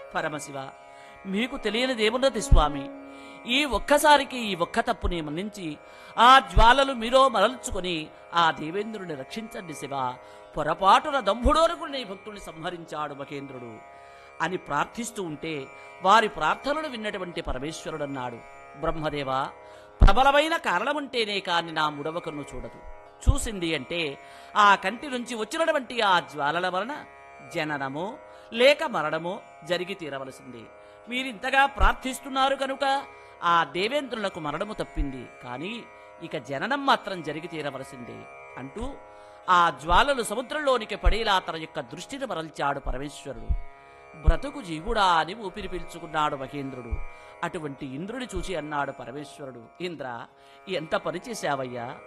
పరమశివ మీకు తెలియనిదేమున్నది స్వామి ఈ ఒక్కసారికి ఈ ఒక్క తప్పుని మన్నించి ఆ జ్వాలలు మీరో మరల్చుకొని ఆ దేవేంద్రుని రక్షించండి శివ పొరపాటున దంభుడోరకు నీ భక్తుల్ని సంహరించాడు మహేంద్రుడు అని ప్రార్థిస్తూ ఉంటే వారి ప్రార్థనలు విన్నటువంటి పరమేశ్వరుడు అన్నాడు బ్రహ్మదేవ ప్రబలమైన కారణముంటేనే కాని నా ముడవకను చూడదు చూసింది అంటే ఆ కంటి నుంచి వచ్చినటువంటి ఆ జ్వాలల వలన జననమో లేక మరణమో జరిగి తీరవలసింది మీరింతగా ప్రార్థిస్తున్నారు కనుక ఆ దేవేంద్రులకు మరణము తప్పింది కానీ ఇక జననం మాత్రం జరిగి తీరవలసిందే అంటూ ఆ జ్వాలలు సముద్రంలోనికి పడేలా తన యొక్క దృష్టిని మరల్చాడు పరమేశ్వరుడు బ్రతుకు జీవుడా అని ఊపిరి పీల్చుకున్నాడు మహేంద్రుడు అటువంటి ఇంద్రుని చూసి అన్నాడు పరమేశ్వరుడు ఇంద్ర ఎంత పని చేశావయ్యా